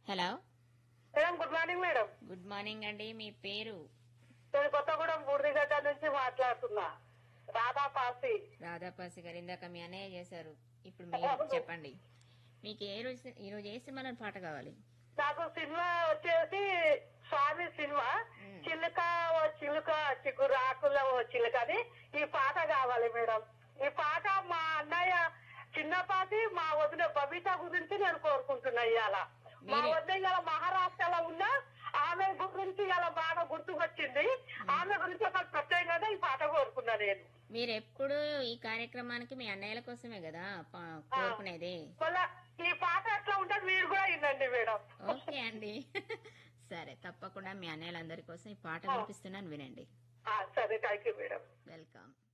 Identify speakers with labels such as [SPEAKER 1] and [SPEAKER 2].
[SPEAKER 1] Hello
[SPEAKER 2] madam good morning madam
[SPEAKER 1] good morning అండి మీ పేరు
[SPEAKER 2] నేను కొత్తగూడెం బూడిదిగడ్డ నుంచి మాట్లాడుతున్నా రాధా పాసి
[SPEAKER 1] రాధాపాసి గారు ఇందాక మీ అన్నయ్య చేశారు ఇప్పుడు మీరు చెప్పండి మీకు ఏ రోజు ఈ రోజు ఏ సినిమాలో పాట కావాలి
[SPEAKER 2] నాకు సినిమా వచ్చేసి స్వామి సినిమా
[SPEAKER 1] మ్మ్.
[SPEAKER 2] చిలుక ఓ చిలుక చిగురు ఆకుల ఓ చిలుక అని ఈ పాట కావాలి మేడం ఈ పాట మా అన్నయ్య చిన్నపాటి మా వదిన బబిత గురించి నేను కోరుకుంటున్నా ఇవాళ మా
[SPEAKER 1] మీరే-
[SPEAKER 2] వదిన ఇవాళ మహారాష్ట్రలో ఉన్న ఆమె గురించి ఇవాళ బాగా గుర్తుకొచ్చింది ఆమె గురించి ఒక ప్రత్యేకంగా ఈ పాట కోరుకున్నా నేను
[SPEAKER 1] మీరు ఎప్పుడు ఈ కార్యక్రమానికి మీ అన్నయ్యల కోసమే కదా పా- కోరుకునేది
[SPEAKER 2] మళ్ళా ఈ పాట ఎట్లా ఉంటుంది మీరు కూడా వినండి మేడం
[SPEAKER 1] ఓకే అండి సరే తప్పకుండా మీ అన్నయ్యలందరి కోసం ఈ పాట వినిపిస్తున్నాను వినండి
[SPEAKER 2] ఆ, సరే థ్యాంక్ యూ మేడం
[SPEAKER 1] వెల్కమ్